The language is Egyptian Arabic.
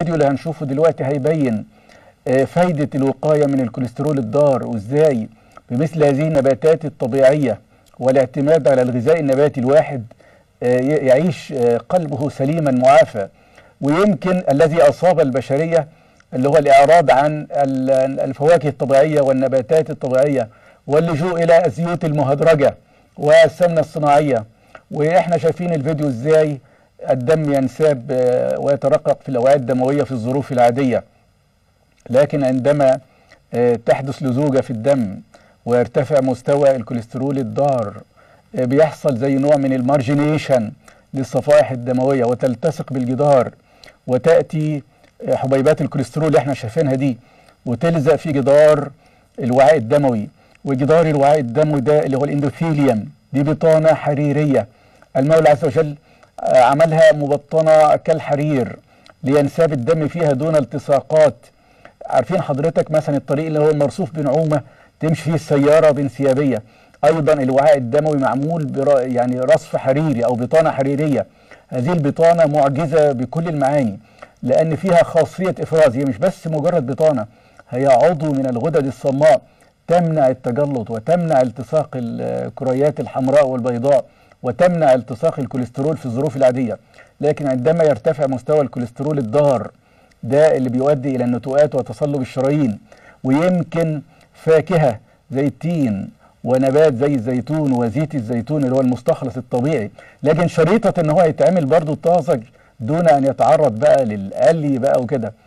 الفيديو اللي هنشوفه دلوقتي هيبين آه، فايدة الوقاية من الكوليسترول الضار وازاي بمثل هذه النباتات الطبيعية والاعتماد على الغذاء النباتي الواحد آه، ي- يعيش آه، قلبه سليما معافى ويمكن الذي أصاب البشرية اللي هو الإعراض عن ال- الفواكه الطبيعية والنباتات الطبيعية واللجوء إلى الزيوت المهدرجة والسمنة الصناعية وإحنا شايفين الفيديو إزاي الدم ينساب آه، ويترقق في الأوعية الدموية في الظروف العادية لكن عندما آه، تحدث لزوجة في الدم ويرتفع مستوى الكوليسترول الضار آه، بيحصل زي نوع من المارجينيشن للصفائح الدموية وتلتصق بالجدار وتأتي آه، حبيبات الكوليسترول اللي احنا شايفينها دي وتلزق في جدار الوعاء الدموي وجدار الوعاء الدموي ده اللي هو الاندوثيليوم دي بطانة حريرية المولى عز وجل آه، عملها مبطنة كالحرير لينساب الدم فيها دون التصاقات عارفين حضرتك مثلا الطريق اللي هو المرصوف بنعومة تمشي فيه السيارة بانسيابية أيضا الوعاء الدموي معمول برا يعني رصف حريري أو بطانة حريرية هذه البطانة معجزة بكل المعاني لأن فيها خاصية إفراز هي مش بس مجرد بطانة هي عضو من الغدد الصماء تمنع التجلط وتمنع التصاق الكريات الحمراء والبيضاء وتمنع التصاق الكوليسترول في الظروف العادية لكن عندما يرتفع مستوى الكوليسترول الضار ده اللي بيؤدي إلى النتوءات وتصلب الشرايين ويمكن فاكهة زي التين ونبات زي الزيتون وزيت الزيتون اللي هو المستخلص الطبيعي لكن شريطة ان هو يتعمل برضو طازج دون ان يتعرض بقى للقلي بقى وكده